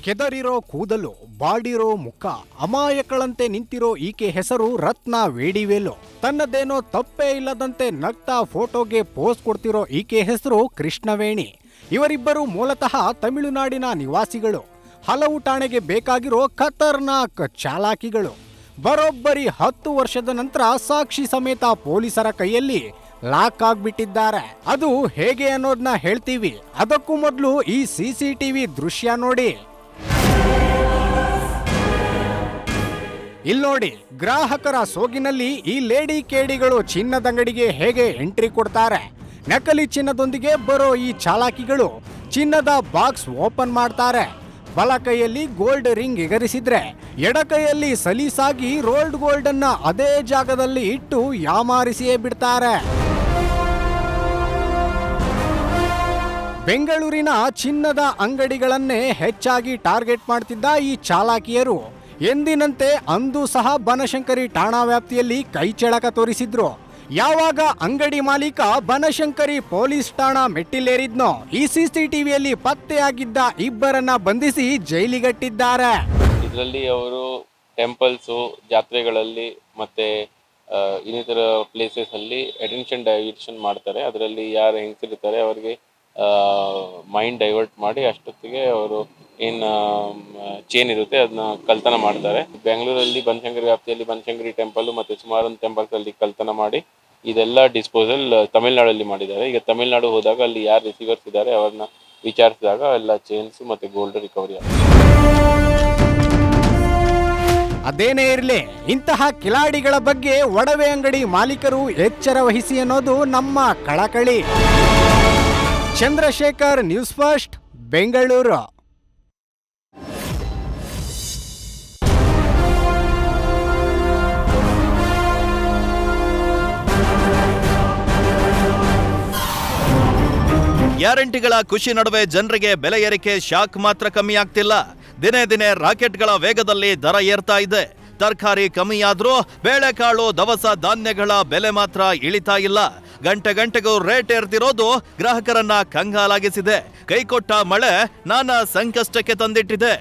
ಕೆದರಿರೋ ಕೂದಲು ಬಾಡಿರೋ ಮುಖ ಅಮಾಯಕಳಂತೆ ನಿಂತಿರೋ ಈಕೆ ಹೆಸರು ರತ್ನ ವೇಡಿವೇಲು ತನ್ನದೇನೋ ತಪ್ಪೇ ಇಲ್ಲದಂತೆ ನಗ್ತಾ ಫೋಟೋಗೆ ಪೋಸ್ ಕೊಡ್ತಿರೋ ಈಕೆ ಹೆಸರು ಕೃಷ್ಣವೇಣಿ ಇವರಿಬ್ಬರು ಮೂಲತಃ ತಮಿಳುನಾಡಿನ ನಿವಾಸಿಗಳು ಹಲವು ಠಾಣೆಗೆ ಬೇಕಾಗಿರೋ ಖತರ್ನಾಕ್ ಚಾಲಾಕಿಗಳು ಬರೋಬ್ಬರಿ ಹತ್ತು ವರ್ಷದ ನಂತರ ಸಾಕ್ಷಿ ಸಮೇತ ಪೊಲೀಸರ ಕೈಯಲ್ಲಿ ಲಾಕ್ ಆಗ್ಬಿಟ್ಟಿದ್ದಾರೆ ಅದು ಹೇಗೆ ಅನ್ನೋದನ್ನ ಹೇಳ್ತೀವಿ ಅದಕ್ಕೂ ಮೊದಲು ಈ ಸಿಸಿಟಿವಿ ದೃಶ್ಯ ನೋಡಿ ಇಲ್ಲಿ ನೋಡಿ ಗ್ರಾಹಕರ ಸೋಗಿನಲ್ಲಿ ಈ ಲೇಡಿ ಕೇಡಿಗಳು ಚಿನ್ನದಂಗಡಿಗೆ ಹೇಗೆ ಎಂಟ್ರಿ ಕೊಡ್ತಾರೆ ನಕಲಿ ಚಿನ್ನದೊಂದಿಗೆ ಬರೋ ಈ ಚಾಲಾಕಿಗಳು ಚಿನ್ನದ ಬಾಕ್ಸ್ ಓಪನ್ ಮಾಡ್ತಾರೆ ಬಲ ಕೈಯಲ್ಲಿ ಗೋಲ್ಡ್ ರಿಂಗ್ ಎಗರಿಸಿದ್ರೆ ಎಡ ಕೈಯಲ್ಲಿ ಸಲೀಸಾಗಿ ರೋಲ್ಡ್ ಗೋಲ್ಡ್ ಅನ್ನ ಅದೇ ಜಾಗದಲ್ಲಿ ಇಟ್ಟು ಯಾಮಾರಿಸಿಯೇ ಬಿಡ್ತಾರೆ ಬೆಂಗಳೂರಿನ ಚಿನ್ನದ ಅಂಗಡಿಗಳನ್ನೇ ಹೆಚ್ಚಾಗಿ ಟಾರ್ಗೆಟ್ ಮಾಡ್ತಿದ್ದ ಈ ಚಾಲಾಕಿಯರು ಎಂದಿನಂತೆ ಅಂದು ಸಹ ಬನಶಂಕರಿ ಠಾಣಾ ವ್ಯಾಪ್ತಿಯಲ್ಲಿ ಕೈಚಳಕ ತೋರಿಸಿದ್ರು ಯಾವಾಗ ಅಂಗಡಿ ಮಾಲೀಕ ಬನಶಂಕರಿ ಪೊಲೀಸ್ ಠಾಣಾ ಮೆಟ್ಟಿಲೇರಿದ್ನೋ ಈ ಸಿಸಿಟಿವಿಯಲ್ಲಿ ಪತ್ತೆಯಾಗಿದ್ದ ಇಬ್ಬರನ್ನ ಬಂಧಿಸಿ ಜೈಲಿಗಟ್ಟಿದ್ದಾರೆ ಇದರಲ್ಲಿ ಅವರು ಟೆಂಪಲ್ಸು ಜಾತ್ರೆಗಳಲ್ಲಿ ಮತ್ತು ಇನ್ನಿತರ ಪ್ಲೇಸಸ್ ಅಲ್ಲಿ ಅಟೆನ್ಷನ್ ಡೈವರ್ಷನ್ ಮಾಡ್ತಾರೆ ಅದರಲ್ಲಿ ಯಾರು ಹೆಂಗಸಿರ್ತಾರೆ ಅವರಿಗೆ ಮೈಂಡ್ ಡೈವರ್ಟ್ ಮಾಡಿ ಅಷ್ಟೊತ್ತಿಗೆ ಅವರು ಏನು ಚೇನ್ ಇರುತ್ತೆ ಅದನ್ನ ಕಳ್ತನ ಮಾಡ್ತಾರೆ ಬೆಂಗಳೂರಲ್ಲಿ ಬನಶಂಕರಿ ವ್ಯಾಪ್ತಿಯಲ್ಲಿ ಬನಶಂಕರಿ ಟೆಂಪಲ್ ಮತ್ತು ಸುಮಾರು ಟೆಂಪಲ್ಸ್ ಅಲ್ಲಿ ಕಳ್ತನ ಮಾಡಿ ಇದೆಲ್ಲ ಡಿಸ್ಪೋಸಲ್ ತಮಿಳ್ನಾಡಲ್ಲಿ ಮಾಡಿದ್ದಾರೆ ಈಗ ತಮಿಳ್ನಾಡು ಹೋದಾಗ ಅಲ್ಲಿ ಯಾರು ರಿಸೀವರ್ಸ್ ಇದ್ದಾರೆ ಅವ್ರನ್ನ ವಿಚಾರಿಸಿದಾಗ ಎಲ್ಲ ಚೇನ್ಸ್ ಮತ್ತು ಗೋಲ್ಡ್ ರಿಕವರಿ ಆಗಿದೆ ಅದೇನೇ ಇರಲಿ ಇಂತಹ ಕಿಲಾಡಿಗಳ ಬಗ್ಗೆ ಒಡವೆ ಅಂಗಡಿ ಮಾಲೀಕರು ಎಚ್ಚರ ವಹಿಸಿ ಅನ್ನೋದು ನಮ್ಮ ಕಳಕಳಿ ಚಂದ್ರಶೇಖರ್ ನ್ಯೂಸ್ ಫಸ್ಟ್ ಬೆಂಗಳೂರು ಗ್ಯಾರಂಟಿಗಳ ಖುಷಿ ನಡುವೆ ಜನರಿಗೆ ಬೆಲೆ ಏರಿಕೆ ಶಾಕ್ ಮಾತ್ರ ಕಮ್ಮಿ ಆಗ್ತಿಲ್ಲ ದಿನೇ ದಿನೇ ರಾಕೆಟ್ಗಳ ವೇಗದಲ್ಲಿ ದರ ಏರ್ತಾ ಇದೆ ತರಕಾರಿ ಕಮ್ಮಿಯಾದ್ರೂ ಬೇಳೆಕಾಳು ದವಸ ಧಾನ್ಯಗಳ ಬೆಲೆ ಮಾತ್ರ ಇಳಿತಾ ಇಲ್ಲ ಗಂಟೆ ಗಂಟೆಗೂ ರೇಟ್ ಏರ್ತಿರೋದು ಗ್ರಾಹಕರನ್ನ ಕಂಗಾಲಾಗಿಸಿದೆ ಕೈಕೊಟ್ಟ ಮಳೆ ನಾನಾ ಸಂಕಷ್ಟಕ್ಕೆ ತಂದಿಟ್ಟಿದೆ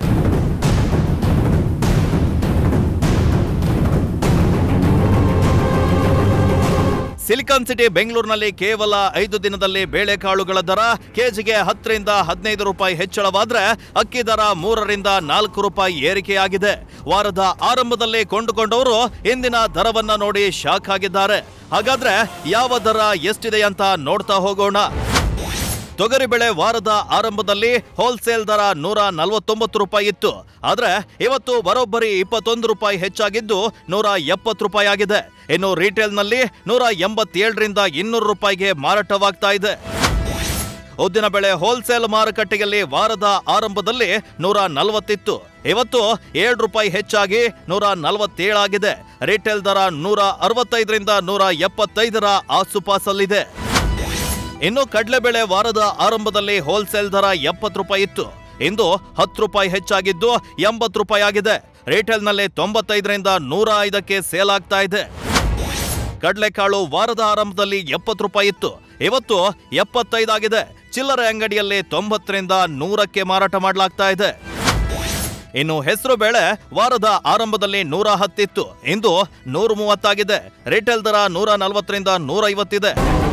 ಸಿಲಿಕಾನ್ ಸಿಟಿ ಬೆಂಗಳೂರಿನಲ್ಲಿ ಕೇವಲ ಐದು ದಿನದಲ್ಲಿ ಬೇಳೆಕಾಳುಗಳ ದರ ಕೆಜಿಗೆ ಹತ್ತರಿಂದ ಹದಿನೈದು ರೂಪಾಯಿ ಹೆಚ್ಚಳವಾದ್ರೆ ಅಕ್ಕಿ ದರ ಮೂರರಿಂದ ನಾಲ್ಕು ರೂಪಾಯಿ ಏರಿಕೆಯಾಗಿದೆ ವಾರದ ಆರಂಭದಲ್ಲಿ ಕೊಂಡುಕೊಂಡವರು ಇಂದಿನ ದರವನ್ನ ನೋಡಿ ಶಾಕ್ ಆಗಿದ್ದಾರೆ ಹಾಗಾದ್ರೆ ಯಾವ ದರ ಎಷ್ಟಿದೆ ಅಂತ ನೋಡ್ತಾ ಹೋಗೋಣ ತೊಗರಿಬೇಳೆ ವಾರದ ಆರಂಭದಲ್ಲಿ ಹೋಲ್ಸೇಲ್ ದರ ನೂರ ನಲವತ್ತೊಂಬತ್ತು ರೂಪಾಯಿ ಇತ್ತು ಆದ್ರೆ ಇವತ್ತು ಬರೋಬ್ಬರಿ ಇಪ್ಪತ್ತೊಂದು ರೂಪಾಯಿ ಹೆಚ್ಚಾಗಿದ್ದು ನೂರ ಎಪ್ಪತ್ತು ರೂಪಾಯಿ ಆಗಿದೆ ಇನ್ನು ರಿಟೇಲ್ನಲ್ಲಿ ನೂರ ಎಂಬತ್ತೇಳರಿಂದ ಇನ್ನೂರು ರೂಪಾಯಿಗೆ ಮಾರಾಟವಾಗ್ತಾ ಇದೆ ಉದ್ದಿನ ಬೆಳೆ ಹೋಲ್ಸೇಲ್ ಮಾರುಕಟ್ಟೆಯಲ್ಲಿ ವಾರದ ಆರಂಭದಲ್ಲಿ ನೂರ ನಲವತ್ತಿತ್ತು ಇವತ್ತು ಏಳು ರೂಪಾಯಿ ಹೆಚ್ಚಾಗಿ ನೂರ ನಲವತ್ತೇಳಾಗಿದೆ ರಿಟೇಲ್ ದರ ನೂರ ಅರವತ್ತೈದರಿಂದ ನೂರ ಎಪ್ಪತ್ತೈದರ ಆಸುಪಾಸಲ್ಲಿದೆ ಇನ್ನು ಕಡಲೆಬೇಳೆ ವಾರದ ಆರಂಭದಲ್ಲಿ ಹೋಲ್ಸೇಲ್ ದರ ಎಪ್ಪತ್ತು ರೂಪಾಯಿ ಇತ್ತು ಇಂದು ಹತ್ತು ರೂಪಾಯಿ ಹೆಚ್ಚಾಗಿದ್ದು ಎಂಬತ್ತು ರೂಪಾಯಿ ಆಗಿದೆ ರಿಟೇಲ್ನಲ್ಲಿ ತೊಂಬತ್ತೈದರಿಂದ ನೂರ ಐದಕ್ಕೆ ಸೇಲ್ ಆಗ್ತಾ ಇದೆ ಕಡಲೆಕಾಳು ವಾರದ ಆರಂಭದಲ್ಲಿ ಎಪ್ಪತ್ತು ರೂಪಾಯಿ ಇತ್ತು ಇವತ್ತು ಎಪ್ಪತ್ತೈದಾಗಿದೆ ಚಿಲ್ಲರೆ ಅಂಗಡಿಯಲ್ಲಿ ತೊಂಬತ್ತರಿಂದ ನೂರಕ್ಕೆ ಮಾರಾಟ ಮಾಡಲಾಗ್ತಾ ಇದೆ ಇನ್ನು ಹೆಸರು ಬೇಳೆ ವಾರದ ಆರಂಭದಲ್ಲಿ ನೂರ ಹತ್ತಿತ್ತು ಇಂದು ನೂರ ಮೂವತ್ತಾಗಿದೆ ರಿಟೇಲ್ ದರ ನೂರ ನಲವತ್ತರಿಂದ ನೂರ ಐವತ್ತಿದೆ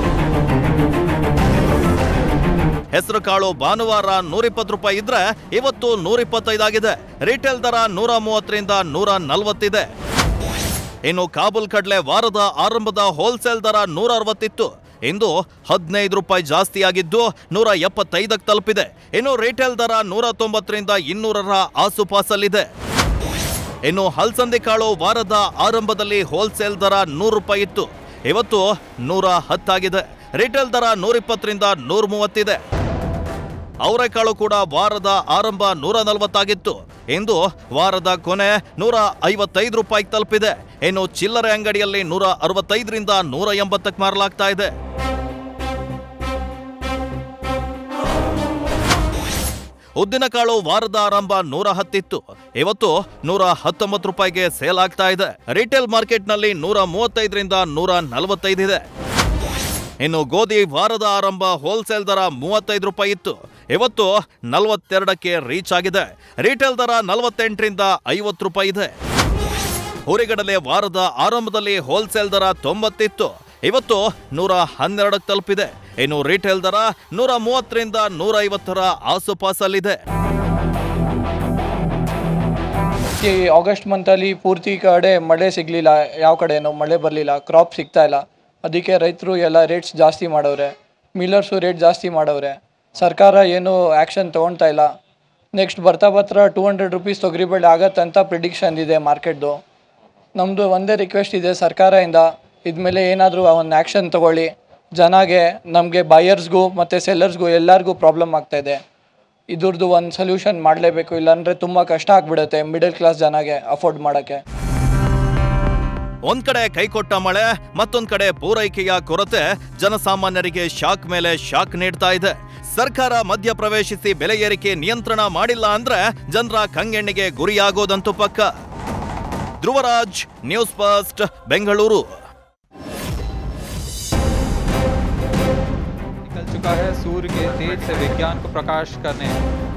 ಹೆಸರು ಕಾಳು ಭಾನುವಾರ ನೂರಿಪ್ಪತ್ತು ರೂಪಾಯಿ ಇದ್ರೆ ಇವತ್ತು ನೂರಿಪ್ಪತ್ತೈದಾಗಿದೆ ರಿಟೇಲ್ ದರ ನೂರ ಮೂವತ್ತರಿಂದ ನೂರ ನಲವತ್ತಿದೆ ಇನ್ನು ಕಾಬೂಲ್ ಕಡ್ಲೆ ವಾರದ ಆರಂಭದ ಹೋಲ್ಸೇಲ್ ದರ ನೂರ ಅರವತ್ತಿತ್ತು ಇಂದು ಹದಿನೈದು ರೂಪಾಯಿ ಜಾಸ್ತಿ ಆಗಿದ್ದು ನೂರ ಎಪ್ಪತ್ತೈದಕ್ಕೆ ತಲುಪಿದೆ ಇನ್ನು ರಿಟೇಲ್ ದರ ನೂರ ತೊಂಬತ್ತರಿಂದ ಇನ್ನೂರರ ಆಸುಪಾಸಲ್ಲಿದೆ ಇನ್ನು ಹಲ್ಸಂದಿ ಕಾಳು ವಾರದ ಆರಂಭದಲ್ಲಿ ಹೋಲ್ಸೇಲ್ ದರ ನೂರು ರೂಪಾಯಿ ಇತ್ತು ಇವತ್ತು ನೂರ ಹತ್ತಾಗಿದೆ ರಿಟೇಲ್ ದರ ನೂರಿಪ್ಪತ್ತರಿಂದ ನೂರ ಮೂವತ್ತಿದೆ ಅವರೆಕಾಳು ಕೂಡ ವಾರದ ಆರಂಭ ನೂರ ನಲವತ್ತಾಗಿತ್ತು ಇಂದು ವಾರದ ಕೊನೆ ನೂರ ಐವತ್ತೈದು ರೂಪಾಯಿಗೆ ತಲುಪಿದೆ ಇನ್ನು ಚಿಲ್ಲರೆ ಅಂಗಡಿಯಲ್ಲಿ ನೂರ ಅರವತ್ತೈದರಿಂದ ನೂರ ಎಂಬತ್ತಕ್ಕೆ ಮಾರಲಾಗ್ತಾ ಇದೆ ಉದ್ದಿನಕಾಳು ವಾರದ ಆರಂಭ ನೂರ ಹತ್ತಿತ್ತು ಇವತ್ತು ನೂರ ಹತ್ತೊಂಬತ್ತು ರೂಪಾಯಿಗೆ ಸೇಲ್ ಆಗ್ತಾ ಇದೆ ರಿಟೇಲ್ ಮಾರ್ಕೆಟ್ನಲ್ಲಿ ನೂರ ಮೂವತ್ತೈದರಿಂದ ನೂರ ನಲವತ್ತೈದಿದೆ ಇನ್ನು ಗೋಧಿ ವಾರದ ಆರಂಭ ಹೋಲ್ಸೇಲ್ ದರ ಮೂವತ್ತೈದು ರೂಪಾಯಿ ಇತ್ತು ಇವತ್ತು ನಲವತ್ತೆರಡಕ್ಕೆ ರೀಚ್ ಆಗಿದೆ ರಿಟೇಲ್ ದರ ನಲವತ್ತೆಂಟರಿಂದ ಐವತ್ತು ರೂಪಾಯಿ ಇದೆ ಹುರಿಗಡಲೆ ವಾರದ ಆರಂಭದಲ್ಲಿ ಹೋಲ್ಸೇಲ್ ದರ ತೊಂಬತ್ತಿತ್ತು ಇವತ್ತು ನೂರ ಹನ್ನೆರಡಕ್ಕೆ ತಲುಪಿದೆ ಇನ್ನು ರಿಟೇಲ್ ದರ ನೂರ ಮೂವತ್ತರಿಂದ ನೂರ ಐವತ್ತರ ಆಸುಪಾಸಲ್ಲಿದೆ ಈ ಆಗಸ್ಟ್ ಮಂತಲ್ಲಿ ಪೂರ್ತಿ ಕಡೆ ಮಳೆ ಸಿಗಲಿಲ್ಲ ಯಾವ ಕಡೆನೂ ಮಳೆ ಬರಲಿಲ್ಲ ಕ್ರಾಪ್ ಸಿಗ್ತಾ ಇಲ್ಲ ಅದಕ್ಕೆ ರೈತರು ಎಲ್ಲ ರೇಟ್ಸ್ ಜಾಸ್ತಿ ಮಾಡವ್ರೆ ಮಿಲ್ಲರ್ಸು ರೇಟ್ ಜಾಸ್ತಿ ಮಾಡವ್ರೆ ಸರ್ಕಾರ ಏನು ಆ್ಯಕ್ಷನ್ ತೊಗೊಳ್ತಾ ಇಲ್ಲ ನೆಕ್ಸ್ಟ್ ಬರ್ತಾ ಬರ್ತಾ ಟೂ ಹಂಡ್ರೆಡ್ ರುಪೀಸ್ ತೊಗರಿಬೇಳೆ ಆಗತ್ತೆ ಅಂತ ಪ್ರಿಡಿಕ್ಷನ್ ಇದೆ ಮಾರ್ಕೆಟ್ದು ನಮ್ಮದು ಒಂದೇ ರಿಕ್ವೆಸ್ಟ್ ಇದೆ ಸರ್ಕಾರದಿಂದ ಇದ್ಮೇಲೆ ಏನಾದರೂ ಒಂದು ಆ್ಯಕ್ಷನ್ ತಗೊಳ್ಳಿ ಜನಗೆ ನಮಗೆ ಬಯರ್ಸ್ಗೂ ಮತ್ತು ಸೆಲ್ಲರ್ಸ್ಗೂ ಎಲ್ಲರಿಗೂ ಪ್ರಾಬ್ಲಮ್ ಆಗ್ತಾಯಿದೆ ಇದ್ರದ್ದು ಒಂದು ಸೊಲ್ಯೂಷನ್ ಮಾಡಲೇಬೇಕು ಇಲ್ಲಾಂದರೆ ತುಂಬ ಕಷ್ಟ ಆಗ್ಬಿಡುತ್ತೆ ಮಿಡಲ್ ಕ್ಲಾಸ್ ಜನಗೆ ಅಫೋರ್ಡ್ ಮಾಡೋಕ್ಕೆ ಒಂದ್ ಕಡೆ ಕೈಕೊಟ್ಟ ಮಳೆ ಮತ್ತೊಂದ್ ಕಡೆ ಪೂರೈಕೆಯ ಕೊರತೆ ಜನಸಾಮಾನ್ಯರಿಗೆ ಶಾಕ್ ಮೇಲೆ ಶಾಕ್ ನೀಡ್ತಾ ಇದೆ ಸರ್ಕಾರ ಮಧ್ಯ ಪ್ರವೇಶಿಸಿ ಬೆಲೆ ಏರಿಕೆ ನಿಯಂತ್ರಣ ಮಾಡಿಲ್ಲ ಅಂದ್ರೆ ಜನರ ಕಂಗೆಣ್ಣಿಗೆ ಗುರಿಯಾಗೋದಂತೂ ಪಕ್ಕ ಧ್ರುವರಾಜ್ ನ್ಯೂಸ್ ಫಸ್ಟ್ ಬೆಂಗಳೂರು निकल चुका है सूर्य के तेज से विज्ञान को प्रकाश करने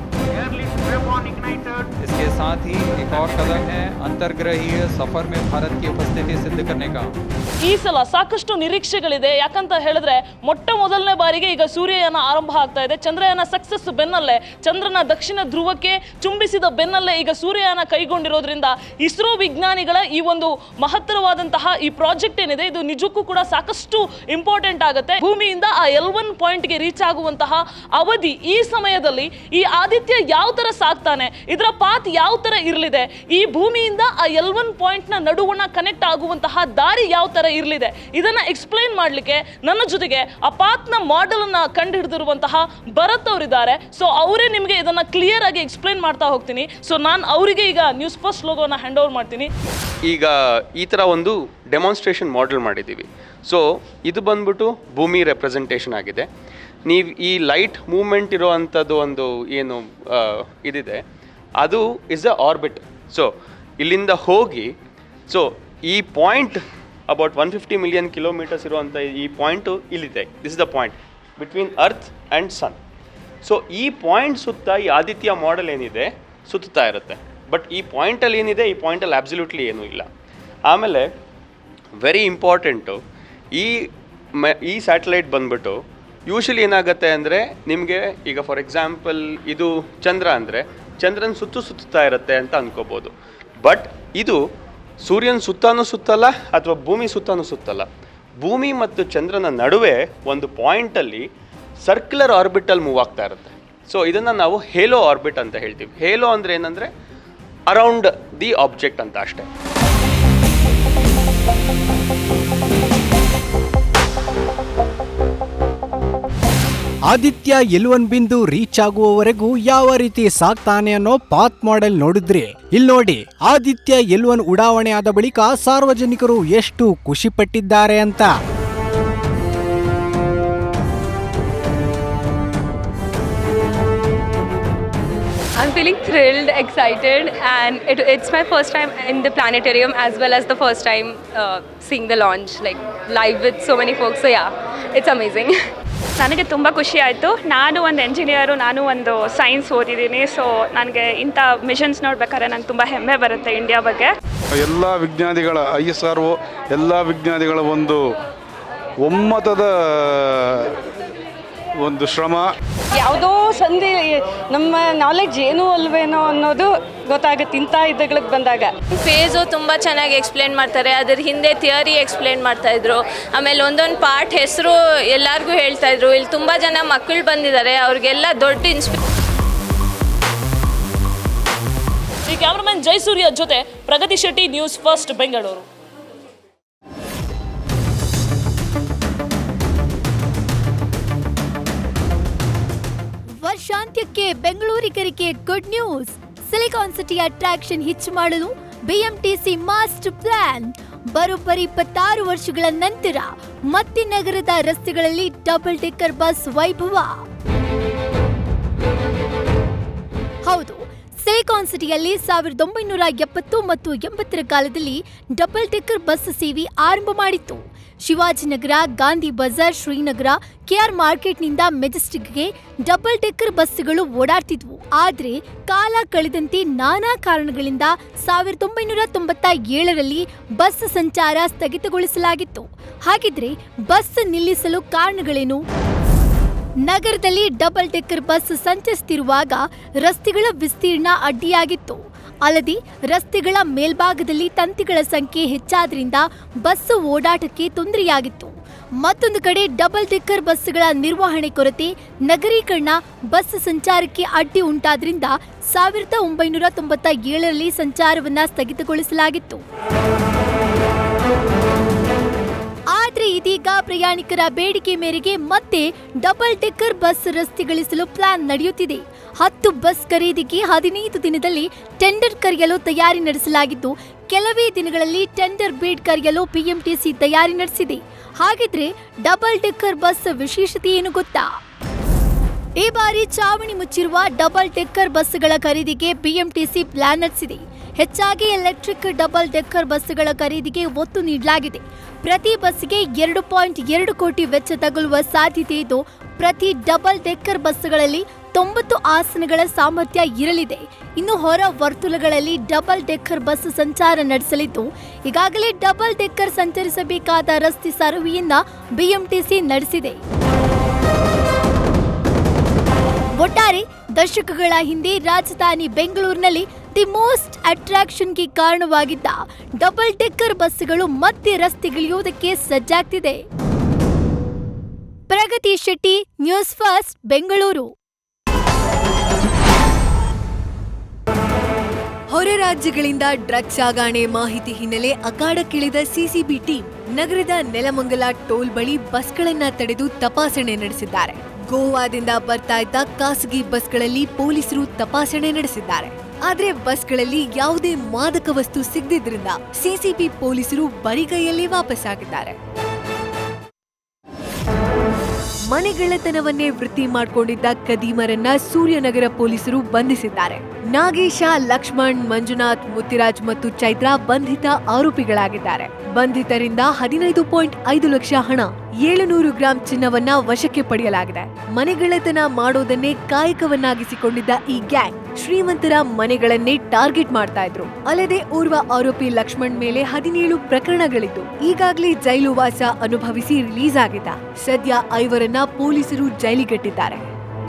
इसके साथ ही एक और कदम है अंतर्ग्रहीय सफर में भारत की उपस्थिति सिद्ध करने का ಈ ಸಲ ಸಾಕಷ್ಟು ನಿರೀಕ್ಷೆಗಳಿದೆ ಯಾಕಂತ ಹೇಳಿದ್ರೆ ಮೊಟ್ಟ ಮೊದಲನೇ ಬಾರಿಗೆ ಈಗ ಸೂರ್ಯಯಾನ ಆರಂಭ ಆಗ್ತಾ ಇದೆ ಚಂದ್ರಯಾನ ಸಕ್ಸಸ್ ಬೆನ್ನಲ್ಲೇ ಚಂದ್ರನ ದಕ್ಷಿಣ ಧ್ರುವಕ್ಕೆ ಚುಂಬಿಸಿದ ಬೆನ್ನಲ್ಲೇ ಈಗ ಸೂರ್ಯಯಾನ ಕೈಗೊಂಡಿರೋದ್ರಿಂದ ಇಸ್ರೋ ವಿಜ್ಞಾನಿಗಳ ಈ ಒಂದು ಮಹತ್ತರವಾದಂತಹ ಈ ಪ್ರಾಜೆಕ್ಟ್ ಏನಿದೆ ಇದು ನಿಜಕ್ಕೂ ಕೂಡ ಸಾಕಷ್ಟು ಇಂಪಾರ್ಟೆಂಟ್ ಆಗುತ್ತೆ ಭೂಮಿಯಿಂದ ಆ ಎಲ್ ಒನ್ ಪಾಯಿಂಟ್ಗೆ ರೀಚ್ ಆಗುವಂತಹ ಅವಧಿ ಈ ಸಮಯದಲ್ಲಿ ಈ ಆದಿತ್ಯ ಯಾವ ತರ ಸಾಕ್ತಾನೆ ಇದರ ಪಾತ್ ಯಾವ ತರ ಇರಲಿದೆ ಈ ಭೂಮಿಯಿಂದ ಆ ಎಲ್ ಒನ್ ಪಾಯಿಂಟ್ ನ ನಡುವಣ ಕನೆಕ್ಟ್ ಆಗುವಂತಹ ದಾರಿ ಯಾವ ತರ ಇರಲಿದೆ ಇದನ್ನ ಎಕ್ಸ್ಪ್ಲೈನ್ ಮಾಡ್ಲಿಕ್ಕೆ ನನ್ನ ಜೊತೆಗೆ ಆ ಪಾತ್ ನ ಮಾಡೆಲ್ ಅನ್ನ ಕಂಡು ಹಿಡಿದಿರುವಂತಹ ಭರತ್ ಅವರಿದ್ದಾರೆ ಸೊ ಅವರೇ ನಿಮಗೆ ಇದನ್ನ ಕ್ಲಿಯರ್ ಆಗಿ ಎಕ್ಸ್ಪ್ಲೈನ್ ಮಾಡ್ತಾ ಹೋಗ್ತೀನಿ ಸೊ ನಾನು ಅವರಿಗೆ ಈಗ ನ್ಯೂಸ್ ಫಸ್ಟ್ ಲೋಗೋನ ಹ್ಯಾಂಡ್ ಓವರ್ ಮಾಡ್ತೀನಿ ಈಗ ಈ ಥರ ಒಂದು ಡೆಮಾನ್ಸ್ಟ್ರೇಷನ್ ಮಾಡೆಲ್ ಮಾಡಿದ್ದೀವಿ ಸೊ ಇದು ಬಂದ್ಬಿಟ್ಟು ಭೂಮಿ ರೆಪ್ರೆಸೆಂಟೇಷನ್ ಆಗಿದೆ ನೀವು ಈ ಲೈಟ್ ಮೂಮೆಂಟ್ ಇರೋ ಅಂಥದ್ದು ಒಂದು ಏನು ಆ, ಇದಿದೆ ಅದು ಇಸ್ ಅ ಆರ್ಬಿಟ್ ಸೊ ಇಲ್ಲಿಂದ ಹೋಗಿ ಸೊ ಈ point about one fifty million kilometres ಇರುವಂಥ ಈ ಪಾಯಿಂಟು ಇಲ್ಲಿದೆ this is the point between earth and sun so ಈ ಪಾಯಿಂಟ್ ಸುತ್ತ ಈ ಆದಿತ್ಯ ಮಾಡೆಲ್ ಏನಿದೆ ಸುತ್ತಾ ಇರುತ್ತೆ ಬಟ್ ಈ ಪಾಯಿಂಟಲ್ಲಿ ಏನಿದೆ ಈ ಪಾಯಿಂಟಲ್ಲಿ ಅಬ್ಸಲ್ಯೂಟ್ಲಿ ಏನೂ ಇಲ್ಲ ಆಮೇಲೆ ವೆರಿ ಇಂಪಾರ್ಟೆಂಟು ಈ ಮ ಈ ಸ್ಯಾಟಲೈಟ್ ಬಂದ್ಬಿಟ್ಟು ಯೂಶಲಿ ಏನಾಗುತ್ತೆ ಅಂದರೆ ನಿಮಗೆ ಈಗ ಫಾರ್ ಎಕ್ಸಾಂಪಲ್ ಇದು ಚಂದ್ರ ಅಂದರೆ ಚಂದ್ರನ ಸುತ್ತು ಸುತ್ತಾ ಇರುತ್ತೆ ಅಂತ ಅನ್ಕೋಬೋದು ಬಟ್ ಇದು ಸೂರ್ಯನ ಸುತ್ತಾನೂ ಸುತ್ತಲ್ಲ ಅಥವಾ ಭೂಮಿ ಸುತ್ತಾನೂ ಸುತ್ತಲ್ಲ ಭೂಮಿ ಮತ್ತು ಚಂದ್ರನ ನಡುವೆ ಒಂದು ಪಾಯಿಂಟಲ್ಲಿ ಸರ್ಕ್ಯುಲರ್ ಆರ್ಬಿಟಲ್ ಮೂವ್ ಆಗ್ತಾ ಇರುತ್ತೆ ಸೊ ಇದನ್ನು ನಾವು ಹೇಲೋ ಆರ್ಬಿಟ್ ಅಂತ ಹೇಳ್ತೀವಿ ಹೇಲೋ ಅಂದರೆ ಏನಂದರೆ ಅರೌಂಡ್ ದಿ ಆಬ್ಜೆಕ್ಟ್ ಅಂತ ಅಷ್ಟೇ ಆದಿತ್ಯ ಎಲ್ವನ್ ಬಿಂದು ರೀಚ್ ಆಗುವವರೆಗೂ ಯಾವ ರೀತಿ ಸಾಕ್ತಾನೆ ಅನ್ನೋ ಪಾತ್ ಮಾಡೆಲ್ ನೋಡಿದ್ರಿ ಇಲ್ಲಿ ನೋಡಿ ಆದಿತ್ಯ ಎಲ್ವನ್ ಉಡಾವಣೆ ಆದ ಬಳಿಕ ಸಾರ್ವಜನಿಕರು ಎಷ್ಟು ಖುಷಿ ಪಟ್ಟಿದ್ದಾರೆ ಅಂತ I'm feeling thrilled, excited, and it, it's my first time in the planetarium as well as the first time uh, seeing the launch, like live with so many folks. So yeah, it's amazing. ನನಗೆ ತುಂಬ ಖುಷಿ ಆಯಿತು ನಾನು ಒಂದು engineer ನಾನು ಒಂದು science ಓದಿದ್ದೀನಿ so ನನಗೆ ಇಂಥ ಮಿಷನ್ಸ್ ನೋಡ್ಬೇಕಾದ್ರೆ ನಂಗೆ ತುಂಬ ಹೆಮ್ಮೆ ಬರುತ್ತೆ ಇಂಡಿಯಾ ಬಗ್ಗೆ ಎಲ್ಲ ವಿಜ್ಞಾನಿಗಳ ಐ ಎಸ್ ಆರ್ ಒ ಎಲ್ಲ ವಿಜ್ಞಾನಿಗಳ ಒಂದು ಒಮ್ಮತದ ಒಂದು ಶ್ರಮ ಯಾವುದೋ ಸಂಧಿ ನಮ್ಮ ನಾಲೆಡ್ಜ್ ಏನೂ ಅಲ್ವೇನೋ ಅನ್ನೋದು ಗೊತ್ತಾಗುತ್ತೆ ಇಂಥ ಇದಗಳಿಗೆ ಬಂದಾಗ ಫೇಸು ತುಂಬ ಚೆನ್ನಾಗಿ ಎಕ್ಸ್ಪ್ಲೇನ್ ಮಾಡ್ತಾರೆ ಅದ್ರ ಹಿಂದೆ ಥಿಯರಿ ಎಕ್ಸ್ಪ್ಲೇನ್ ಮಾಡ್ತಾ ಇದ್ರು ಆಮೇಲೆ ಒಂದೊಂದು ಪಾರ್ಟ್ ಹೆಸರು ಎಲ್ಲರಿಗೂ ಹೇಳ್ತಾ ಇದ್ರು ಇಲ್ಲಿ ತುಂಬ ಜನ ಮಕ್ಕಳು ಬಂದಿದ್ದಾರೆ ಅವ್ರಿಗೆಲ್ಲ ದೊಡ್ಡ ಇನ್ಸ್ಪಿ ಈ ಕ್ಯಾಮ್ರಾಮನ್ ಜಯಸೂರ್ಯ ಜೊತೆ ಪ್ರಗತಿ ಶೆಟ್ಟಿ ನ್ಯೂಸ್ ಫಸ್ಟ್ ಬೆಂಗಳೂರು ವರ್ಷಾಂತ್ಯಕ್ಕೆ ಬೆಂಗಳೂರಿಗರಿಗೆ good news silicon city attraction ಹೆಚ್ಚು ಮಾಡಲು ಬಿಎಂಟಿಸಿ ಮಾಸ್ಟರ್ ಪ್ಲಾನ್ ಬರೋಬ್ಬರಿ ಇಪ್ಪತ್ತಾರು ವರ್ಷಗಳ ನಂತರ ಮತ್ತೆ ನಗರದ ರಸ್ತೆಗಳಲ್ಲಿ ಡಬಲ್ ಡೆಕ್ಕರ್ ಬಸ್ ವೈಭವ ಹೌದು ಸಿಲಿಕಾನ್ ಸಿಟಿಯಲ್ಲಿ ಸಾವಿರದ ಒಂಬೈನೂರ ಎಪ್ಪತ್ತು ಮತ್ತು ಎಂಬತ್ತರ ಕಾಲದಲ್ಲಿ ಡಬಲ್ ಡೆಕ್ಕರ್ ಬಸ್ ಸೇವೆ ಆರಂಭ ಮಾಡಿತ್ತು ಶಿವಾಜಿನಗರ ಗಾಂಧಿ ಬಜಾರ್ ಶ್ರೀನಗರ ಕೆಆರ್ ಮಾರ್ಕೆಟ್ನಿಂದ ಮೆಜೆಸ್ಟಿಕ್ಗೆ ಡಬಲ್ ಡೆಕ್ಕರ್ ಬಸ್ಸುಗಳು ಓಡಾಡ್ತಿದ್ವು ಆದ್ರೆ ಕಾಲ ಕಳೆದಂತೆ ನಾನಾ ಕಾರಣಗಳಿಂದ ಸಾವಿರದ ಒಂಬೈನೂರ ತೊಂಬತ್ತ ಏಳರಲ್ಲಿ ಬಸ್ ಸಂಚಾರ ಸ್ಥಗಿತಗೊಳಿಸಲಾಗಿತ್ತು ಹಾಗಿದ್ರೆ ಬಸ್ ನಿಲ್ಲಿಸಲು ಕಾರಣಗಳೇನು ನಗರದಲ್ಲಿ ಡಬಲ್ ಡೆಕ್ಕರ್ ಬಸ್ ಸಂಚರಿಸುತ್ತಿರುವಾಗ ರಸ್ತೆಗಳ ವಿಸ್ತೀರ್ಣ ಅಡ್ಡಿಯಾಗಿತ್ತು ಅಲ್ಲದೆ ರಸ್ತೆಗಳ ಮೇಲ್ಭಾಗದಲ್ಲಿ ತಂತಿಗಳ ಸಂಖ್ಯೆ ಹೆಚ್ಚಾದ್ರಿಂದ ಬಸ್ ಓಡಾಟಕ್ಕೆ ತೊಂದರೆಯಾಗಿತ್ತು ಮತ್ತೊಂದು ಕಡೆ ಡಬಲ್ ಡೆಕ್ಕರ್ ಬಸ್ಗಳ ನಿರ್ವಹಣೆ ಕೊರತೆ ನಗರೀಕರಣ ಬಸ್ ಸಂಚಾರಕ್ಕೆ ಅಡ್ಡಿ ಉಂಟಾದ್ರಿಂದ ಸಾವಿರದ ಒಂಬೈನೂರ ತೊಂಬತ್ತ ಏಳರಲ್ಲಿ ಸಂಚಾರವನ್ನ ಸ್ಥಗಿತಗೊಳಿಸಲಾಗಿತ್ತು ಆದ್ರೆ ಇದೀಗ ಪ್ರಯಾಣಿಕರ ಬೇಡಿಕೆ ಮೇರೆಗೆ ಮತ್ತೆ ಡಬಲ್ ಡೆಕ್ಕರ್ ಬಸ್ ರಸ್ತೆಗಳಿಸಲು ಪ್ಲಾನ್ ನಡೆಯುತ್ತಿದೆ ಹತ್ತು ಬಸ್ ಖರೀದಿಗೆ ಹದಿನೈದು ದಿನದಲ್ಲಿ ಟೆಂಡರ್ ಕರೆಯಲು ತಯಾರಿ ನಡೆಸಲಾಗಿದ್ದು ಕೆಲವೇ ದಿನಗಳಲ್ಲಿ ಟೆಂಡರ್ ಬಿಡ್ ಕರೆಯಲು ಬಿಎಂಟಿಸಿ ತಯಾರಿ ನಡೆಸಿದೆ ಹಾಗಿದ್ರೆ ಡಬಲ್ ಡೆಕ್ಕರ್ ಬಸ್ ವಿಶೇಷತೆ ಏನು ಗೊತ್ತಾ ಈ ಬಾರಿ ಚಾವಣಿ ಮುಚ್ಚಿರುವ ಡಬಲ್ ಡೆಕ್ಕರ್ ಬಸ್ಗಳ ಖರೀದಿಗೆ ಬಿಎಂಟಿಸಿ ಪ್ಲಾನ್ ನಡೆಸಿದೆ ಹೆಚ್ಚಾಗಿ ಎಲೆಕ್ಟ್ರಿಕ್ ಡಬಲ್ ಡೆಕ್ಕರ್ ಬಸ್ಗಳ ಖರೀದಿಗೆ ಒತ್ತು ನೀಡಲಾಗಿದೆ ಪ್ರತಿ ಬಸ್ಗೆ ಎರಡು ಪಾಯಿಂಟ್ ಎರಡು ಕೋಟಿ ವೆಚ್ಚ ತಗುಲುವ ಸಾಧ್ಯತೆ ಇದ್ದು ಪ್ರತಿ ಡಬಲ್ ಡೆಕ್ಕರ್ ಬಸ್ಗಳಲ್ಲಿ ತೊಂಬತ್ತು ಆಸನಗಳ ಸಾಮರ್ಥ್ಯ ಇರಲಿದೆ ಇನ್ನು ಹೊರ ವರ್ತುಲಗಳಲ್ಲಿ ಡಬಲ್ ಡೆಕ್ಕರ್ ಬಸ್ ಸಂಚಾರ ನಡೆಸಲಿದ್ದು ಈಗಾಗಲೇ ಡಬಲ್ ಡೆಕ್ಕರ್ ಸಂಚರಿಸಬೇಕಾದ ರಸ್ತೆ ಸರ್ವೆಯನ್ನ ಬಿಎಂಟಿಸಿ ನಡೆಸಿದೆ ಒಟ್ಟಾರೆ ದಶಕಗಳ ಹಿಂದೆ ರಾಜಧಾನಿ ಬೆಂಗಳೂರಿನಲ್ಲಿ ದಿ ಮೋಸ್ಟ್ ಅಟ್ರಾಕ್ಷನ್ಗೆ ಕಾರಣವಾಗಿದ್ದ ಡಬಲ್ ಡೆಕ್ಕರ್ ಬಸ್ಗಳು ಮತ್ತೆ ರಸ್ತೆಗಿಳಿಯುವುದಕ್ಕೆ ಸಜ್ಜಾಗ್ತಿದೆ ಪ್ರಗತಿ ಶೆಟ್ಟಿ ನ್ಯೂಸ್ ಫಸ್ಟ್ ಬೆಂಗಳೂರು ಹೊರ ರಾಜ್ಯಗಳಿಂದ ಡ್ರಗ್ಸ್ ಸಾಗಾಣೆ ಮಾಹಿತಿ ಹಿನ್ನೆಲೆ ಅಖಾಡಕ್ಕಿಳಿದ ಸಿಸಿಬಿ ಟೀಮ್ ನಗರದ ನೆಲಮಂಗಲ ಟೋಲ್ ಬಳಿ ಬಸ್ಗಳನ್ನ ತಡೆದು ತಪಾಸಣೆ ನಡೆಸಿದ್ದಾರೆ ಗೋವಾದಿಂದ ಬರ್ತಾ ಇದ್ದ ಖಾಸಗಿ ಬಸ್ಗಳಲ್ಲಿ ಪೊಲೀಸರು ತಪಾಸಣೆ ನಡೆಸಿದ್ದಾರೆ ಆದ್ರೆ ಬಸ್ಗಳಲ್ಲಿ ಯಾವುದೇ ಮಾದಕ ವಸ್ತು ಸಿಗದಿದ್ರಿಂದ ಸಿಸಿಬಿ ಪೊಲೀಸರು ಬರಿಗೈಯಲ್ಲಿ ವಾಪಸ್ಸಾಗಿದ್ದಾರೆ ಮನೆಗಳ್ಳತನವನ್ನೇ ವೃತ್ತಿ ಮಾಡಿಕೊಂಡಿದ್ದ ಕದೀಮರನ್ನ ಸೂರ್ಯನಗರ ಪೊಲೀಸರು ಬಂಧಿಸಿದ್ದಾರೆ ನಾಗೇಶ ಲಕ್ಷ್ಮಣ್ ಮಂಜುನಾಥ್ ಮುತ್ತಿರಾಜ್ ಮತ್ತು ಚೈತ್ರ ಬಂಧಿತ ಆರೋಪಿಗಳಾಗಿದ್ದಾರೆ ಬಂಧಿತರಿಂದ ಹದಿನೈದು ಪಾಯಿಂಟ್ ಐದು ಲಕ್ಷ ಹಣ ಏಳುನೂರು ಗ್ರಾಂ ಚಿನ್ನವನ್ನ ವಶಕ್ಕೆ ಪಡೆಯಲಾಗಿದೆ ಮನೆಗಳ್ಳತನ ಮಾಡೋದನ್ನೇ ಕಾಯಕವನ್ನಾಗಿಸಿಕೊಂಡಿದ್ದ ಈ ಗ್ಯಾಂಗ್ ಶ್ರೀಮಂತರ ಮನೆಗಳನ್ನೇ ಟಾರ್ಗೆಟ್ ಮಾಡ್ತಾ ಇದ್ರು ಅಲ್ಲದೆ ಓರ್ವ ಆರೋಪಿ ಲಕ್ಷ್ಮಣ್ ಮೇಲೆ ಹದಿನೇಳು ಪ್ರಕರಣಗಳಿದ್ದು ಈಗಾಗಲೇ ಜೈಲು ವಾಸ ಅನುಭವಿಸಿ ರಿಲೀಸ್ ಆಗಿದ್ದ ಸದ್ಯ ಐವರನ್ನ ಪೊಲೀಸರು ಜೈಲಿಗಟ್ಟಿದ್ದಾರೆ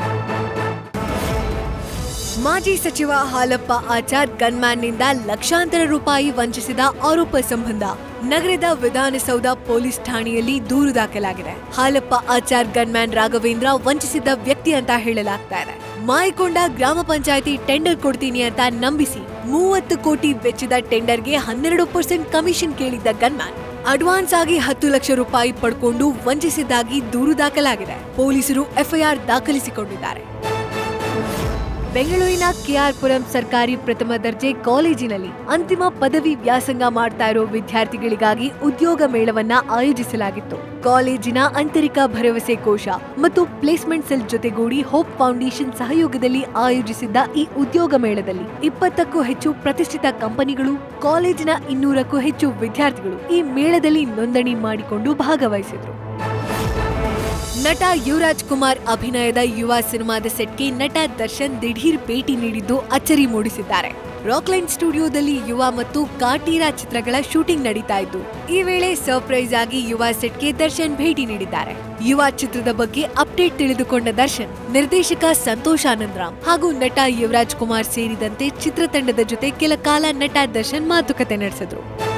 ಮಾಜಿ ಸಚಿವ ಹಾಲಪ್ಪ ಆಚಾರ್ ಗನ್ಮ್ಯಾನ್ನಿಂದ ಲಕ್ಷಾಂತರ ರೂಪಾಯಿ ವಂಚಿಸಿದ ಆರೋಪ ಸಂಬಂಧ ನಗರದ ವಿಧಾನಸೌಧ ಪೊಲೀಸ್ ಠಾಣೆಯಲ್ಲಿ ದೂರು ದಾಖಲಾಗಿದೆ ಹಾಲಪ್ಪ ಆಚಾರ್ ಗನ್ಮ್ಯಾನ್ ರಾಘವೇಂದ್ರ ವಂಚಿಸಿದ್ದ ವ್ಯಕ್ತಿ ಅಂತ ಹೇಳಲಾಗ್ತಾ ಇದೆ ಮಾಯಕೊಂಡ ಗ್ರಾಮ ಪಂಚಾಯಿತಿ ಟೆಂಡರ್ ಕೊಡ್ತೀನಿ ಅಂತ ನಂಬಿಸಿ ಮೂವತ್ತು ಕೋಟಿ ವೆಚ್ಚದ ಟೆಂಡರ್ಗೆ ಹನ್ನೆರಡು ಪರ್ಸೆಂಟ್ ಕಮಿಷನ್ ಕೇಳಿದ್ದ ಗನ್ಮ್ಯಾನ್ ಅಡ್ವಾನ್ಸ್ ಆಗಿ ಹತ್ತು ಲಕ್ಷ ರೂಪಾಯಿ ಪಡ್ಕೊಂಡು ವಂಚಿಸಿದ್ದಾಗಿ ದೂರು ದಾಖಲಾಗಿದೆ ಪೊಲೀಸರು ಎಫ್ಐಆರ್ ದಾಖಲಿಸಿಕೊಂಡಿದ್ದಾರೆ ಬೆಂಗಳೂರಿನ ಕೆಆರ್ಪುರಂ ಸರ್ಕಾರಿ ಪ್ರಥಮ ದರ್ಜೆ ಕಾಲೇಜಿನಲ್ಲಿ ಅಂತಿಮ ಪದವಿ ವ್ಯಾಸಂಗ ಮಾಡ್ತಾ ಇರೋ ವಿದ್ಯಾರ್ಥಿಗಳಿಗಾಗಿ ಉದ್ಯೋಗ ಮೇಳವನ್ನ ಆಯೋಜಿಸಲಾಗಿತ್ತು ಕಾಲೇಜಿನ ಆಂತರಿಕ ಭರವಸೆ ಕೋಶ ಮತ್ತು ಪ್ಲೇಸ್ಮೆಂಟ್ ಸೆಲ್ ಜೊತೆಗೂಡಿ ಹೋಪ್ ಫೌಂಡೇಶನ್ ಸಹಯೋಗದಲ್ಲಿ ಆಯೋಜಿಸಿದ್ದ ಈ ಉದ್ಯೋಗ ಮೇಳದಲ್ಲಿ ಇಪ್ಪತ್ತಕ್ಕೂ ಹೆಚ್ಚು ಪ್ರತಿಷ್ಠಿತ ಕಂಪನಿಗಳು ಕಾಲೇಜಿನ ಇನ್ನೂರಕ್ಕೂ ಹೆಚ್ಚು ವಿದ್ಯಾರ್ಥಿಗಳು ಈ ಮೇಳದಲ್ಲಿ ನೋಂದಣಿ ಮಾಡಿಕೊಂಡು ಭಾಗವಹಿಸಿದ್ರು ನಟ ಯುವರಾಜ್ ಕುಮಾರ್ ಅಭಿನಯದ ಯುವ ಸಿನಿಮಾದ ಸೆಟ್ಗೆ ನಟ ದರ್ಶನ್ ದಿಢೀರ್ ಭೇಟಿ ನೀಡಿದ್ದು ಅಚ್ಚರಿ ಮೂಡಿಸಿದ್ದಾರೆ ರಾಕ್ಲೈನ್ ಸ್ಟುಡಿಯೋದಲ್ಲಿ ಯುವ ಮತ್ತು ಕಾಟೀರಾ ಚಿತ್ರಗಳ ಶೂಟಿಂಗ್ ನಡೀತಾ ಇದ್ದು ಈ ವೇಳೆ ಸರ್ಪ್ರೈಸ್ ಆಗಿ ಯುವ ಸೆಟ್ಗೆ ದರ್ಶನ್ ಭೇಟಿ ನೀಡಿದ್ದಾರೆ ಯುವ ಚಿತ್ರದ ಬಗ್ಗೆ ಅಪ್ಡೇಟ್ ತಿಳಿದುಕೊಂಡ ದರ್ಶನ್ ನಿರ್ದೇಶಕ ಸಂತೋಷ್ ಆನಂದ್ರಾಮ್ ಹಾಗೂ ನಟ ಯುವರಾಜ್ ಕುಮಾರ್ ಸೇರಿದಂತೆ ಚಿತ್ರತಂಡದ ಜೊತೆ ಕೆಲ ಕಾಲ ನಟ ದರ್ಶನ್ ಮಾತುಕತೆ ನಡೆಸಿದ್ರು